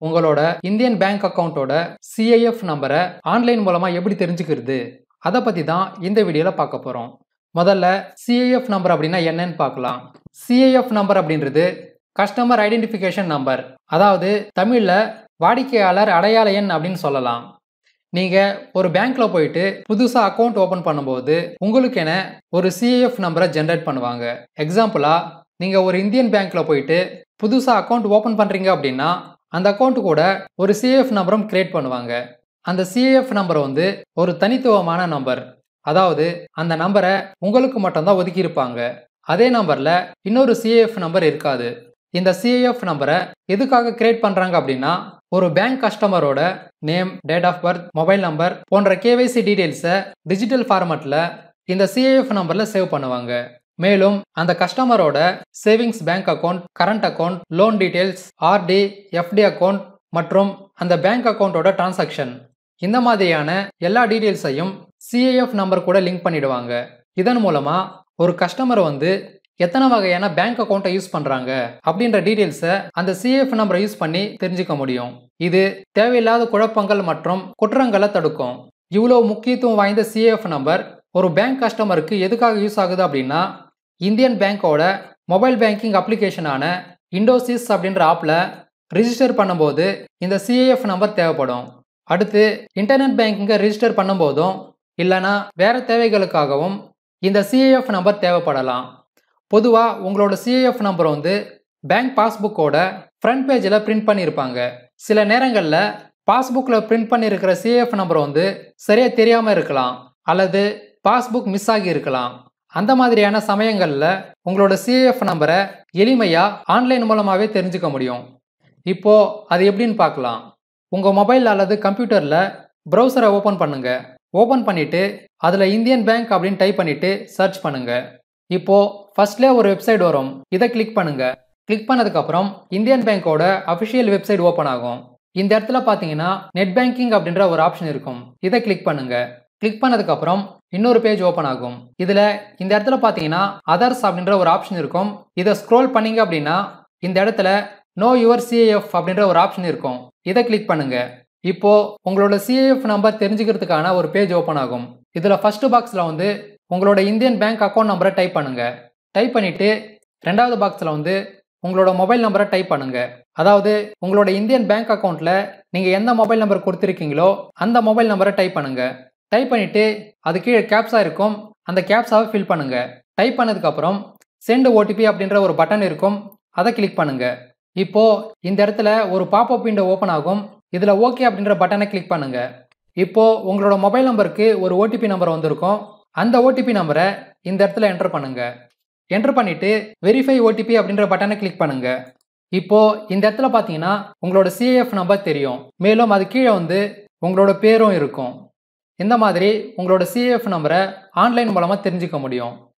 உங்களோட Indian bank அக்கௌண்ட்டோட CIF நம்பரை ஆன்லைன் மூலமாக எப்படி தெரிஞ்சுக்கிறது அதை பற்றி தான் இந்த வீடியோவில் பார்க்க போகிறோம் முதல்ல சிஐஎஃப் நம்பர் அப்படின்னா என்னன்னு பார்க்கலாம் சிஐஎஃப் நம்பர் அப்படின்றது கஸ்டமர் ஐடென்டிஃபிகேஷன் நம்பர் அதாவது தமிழில் வாடிக்கையாளர் அடையாள எண் அப்படின்னு சொல்லலாம் நீங்கள் ஒரு பேங்க்ல போயிட்டு புதுசாக அக்கௌண்ட் ஓப்பன் பண்ணும்போது உங்களுக்கென ஒரு சிஐஎஃப் நம்பரை ஜென்ரேட் பண்ணுவாங்க எக்ஸாம்பிளாக நீங்கள் ஒரு இந்தியன் பேங்க்ல போயிட்டு புதுசாக அக்கௌண்ட் ஓப்பன் பண்ணுறீங்க அப்படின்னா அந்த அக்கௌண்ட் கூட ஒரு சிஐஎஃப் நம்பரும் கிரியேட் பண்ணுவாங்க அந்த சிஐஎஃப் நம்பர் வந்து ஒரு தனித்துவமான நம்பர் அதாவது அந்த நம்பரை உங்களுக்கு மட்டும்தான் ஒதுக்கியிருப்பாங்க அதே நம்பரில் இன்னொரு சிஐஎஃப் நம்பர் இருக்காது இந்த சிஐஎஃப் நம்பரை எதுக்காக கிரியேட் பண்ணுறாங்க அப்படின்னா ஒரு பேங்க் கஸ்டமரோட name date of birth mobile number போன்ற கேவைசி டீடைல்ஸை டிஜிட்டல் ஃபார்மேட்டில் இந்த சிஐஎஃப் நம்பரில் சேவ் பண்ணுவாங்க மேலும் அந்த கஸ்டமரோட savings bank account current account loan details RD FD account மற்றும் அந்த பேங்க் அக்கௌண்ட்டோட டிரான்சாக்ஷன் இந்த மாதிரியான எல்லா டீடைல்ஸையும் சிஐஎஃப் நம்பர் கூட லிங்க் பண்ணிடுவாங்க இதன் மூலமா ஒரு கஸ்டமர் வந்து எத்தனை வகையான பேங்க் அக்கௌண்ட்டை யூஸ் பண்ணுறாங்க அப்படின்ற டீட்டெயில்ஸை அந்த சிஎஃப் நம்பரை யூஸ் பண்ணி தெரிஞ்சுக்க முடியும் இது தேவையில்லாத குழப்பங்கள் மற்றும் குற்றங்களை தடுக்கும் இவ்வளோ முக்கியத்துவம் வாய்ந்த சிஎஃப் நம்பர் ஒரு பேங்க் கஸ்டமருக்கு எதுக்காக யூஸ் ஆகுது அப்படின்னா இந்தியன் பேங்க்கோட மொபைல் பேங்கிங் அப்ளிகேஷனான இண்டோசிஸ் அப்படின்ற ஆப்பில் ரிஜிஸ்டர் பண்ணும்போது இந்த சிஏஎஃப் நம்பர் தேவைப்படும் அடுத்து இன்டர்நெட் பேங்கிங்கை ரிஜிஸ்டர் பண்ணும்போதும் இல்லைனா வேறு தேவைகளுக்காகவும் இந்த சிஏஎஃப் நம்பர் தேவைப்படலாம் பொதுவாக உங்களோட சிஏஎஃப் நம்பர் வந்து பேங்க் பாஸ்புக்கோட ஃப்ரண்ட் பேஜில் பிரிண்ட் பண்ணியிருப்பாங்க சில நேரங்களில் பாஸ்புக்கில் பிரிண்ட் பண்ணியிருக்கிற சிஏஎஃப் நம்பர் வந்து சரியாக தெரியாமல் இருக்கலாம் அல்லது பாஸ்புக் மிஸ் ஆகி இருக்கலாம் அந்த மாதிரியான சமயங்களில் உங்களோட சிஏஎஃப் நம்பரை எளிமையாக ஆன்லைன் மூலமாகவே தெரிஞ்சுக்க முடியும் இப்போது அது எப்படின்னு பார்க்கலாம் உங்கள் மொபைல் அல்லது கம்ப்யூட்டரில் ப்ரௌசரை ஓப்பன் பண்ணுங்கள் ஓப்பன் பண்ணிவிட்டு அதில் இந்தியன் பேங்க் அப்படின்னு டைப் பண்ணிவிட்டு சர்ச் பண்ணுங்கள் இப்போது ஃபர்ஸ்ட்லேயே ஒரு வெப்சைட் வரும் இதை கிளிக் பண்ணுங்கள் கிளிக் பண்ணதுக்கப்புறம் இந்தியன் பேங்க்கோட அஃபிஷியல் வெப்சைட் ஓப்பன் ஆகும் இந்த இடத்துல பார்த்தீங்கன்னா நெட் பேங்கிங் அப்படின்ற ஒரு ஆப்ஷன் இருக்கும் இதை கிளிக் பண்ணுங்கள் கிளிக் பண்ணதுக்கப்புறம் இன்னொரு பேஜ் ஓப்பன் ஆகும் இதில் இந்த இடத்துல பார்த்தீங்கன்னா அதர்ஸ் அப்படின்ற ஒரு ஆப்ஷன் இருக்கும் இதை ஸ்க்ரோல் பண்ணீங்க அப்படின்னா இந்த இடத்துல நோ யுவர் சிஏஎஃப் அப்படின்ற ஒரு ஆப்ஷன் இருக்கும் இதை கிளிக் பண்ணுங்க இப்போ உங்களோட சிஏஎஃப் நம்பர் தெரிஞ்சுக்கிறதுக்கான ஒரு பேஜ் ஓப்பன் ஆகும் இதில் ஃபர்ஸ்ட் பாக்ஸில் வந்து உங்களோட இந்தியன் பேங்க் அக்கௌண்ட் நம்பரை டைப் பண்ணுங்க டைப் பண்ணிட்டு ரெண்டாவது பாக்ஸில் வந்து உங்களோட மொபைல் நம்பரை டைப் பண்ணுங்க அதாவது உங்களோட இந்தியன் பேங்க் அக்கௌண்ட்டில் நீங்கள் எந்த மொபைல் நம்பர் கொடுத்துருக்கீங்களோ அந்த மொபைல் நம்பரை டைப் பண்ணுங்க டைப் பண்ணிட்டு அது கீழே கேப்ஸா இருக்கும் அந்த கேப்ஸாவை ஃபில் பண்ணுங்க டைப் பண்ணதுக்கப்புறம் சென்ட் ஓடிபி அப்படின்ற ஒரு பட்டன் இருக்கும் அதை கிளிக் பண்ணுங்க இப்போ இந்த இடத்துல ஒரு பாப்அப் விண்டோ ஓப்பன் ஆகும் இதில் ஓகே அப்படின்ற பட்டனை கிளிக் பண்ணுங்க இப்போ உங்களோட மொபைல் நம்பருக்கு ஒரு ஓடிபி நம்பர் வந்திருக்கும் அந்த ஓடிபி நம்பரை இந்த இடத்துல என்டர் பண்ணுங்க என்டர் பண்ணிட்டு வெரிஃபை ஓடிபி அப்படின்ற பட்டனை கிளிக் பண்ணுங்க இப்போ இந்த இடத்துல பார்த்தீங்கன்னா உங்களோட சிஏஎஃப் நம்பர் தெரியும் மேலும் அது கீழே வந்து உங்களோட பேரும் இருக்கும் இந்த மாதிரி உங்களோட சிஏஎஃப் நம்பரை ஆன்லைன் மூலமாக தெரிஞ்சுக்க முடியும்